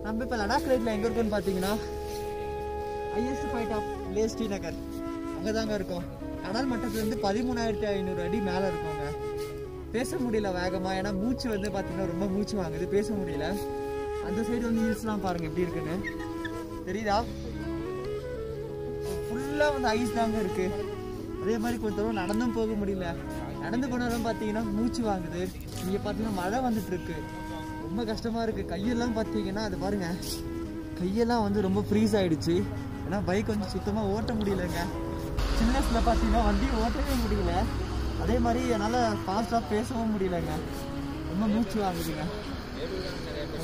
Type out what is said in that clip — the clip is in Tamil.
நம்ம இப்போ லடாக் ரைட்ல எங்க இருக்கோம்னு பார்த்தீங்கன்னா highest point of Leh Srinagar அங்கே தாங்க இருக்கோம் கடல் மட்டத்துலேருந்து பதிமூணாயிரத்தி ஐநூறு அடி மேலே இருக்கோங்க பேச முடியல வேகமாக ஏன்னா மூச்சு வந்து பார்த்தீங்கன்னா ரொம்ப மூச்சு வாங்குது பேச முடியல அந்த சைடு வந்து ஹில்ஸ்லாம் பாருங்க எப்படி இருக்குன்னு தெரியுதா ஃபுல்லாக வந்து ஐஸ் தாங்க இருக்கு அதே மாதிரி கொஞ்ச தூரம் நடந்தும் போக முடியல நடந்து போனாலும் பார்த்தீங்கன்னா மூச்சு வாங்குது இங்கே பார்த்தீங்கன்னா மழை வந்துட்டு இருக்கு ரொம்ப கஷ்டமா இருக்கு கையெல்லாம் பார்த்தீங்கன்னா அது பாருங்க கையெல்லாம் வந்து ரொம்ப ஃப்ரீஸ் ஆயிடுச்சு ஏன்னா பைக் வந்து சுத்தமாக ஓட்ட முடியலங்க சின்ன வயசுல பார்த்தீங்கன்னா வண்டி ஓட்டவே முடியல அதே மாதிரி என்னால் ஃபாஸ்ட்டாக பேசவும் முடியலங்க ரொம்ப மூச்சு வாங்குதுங்க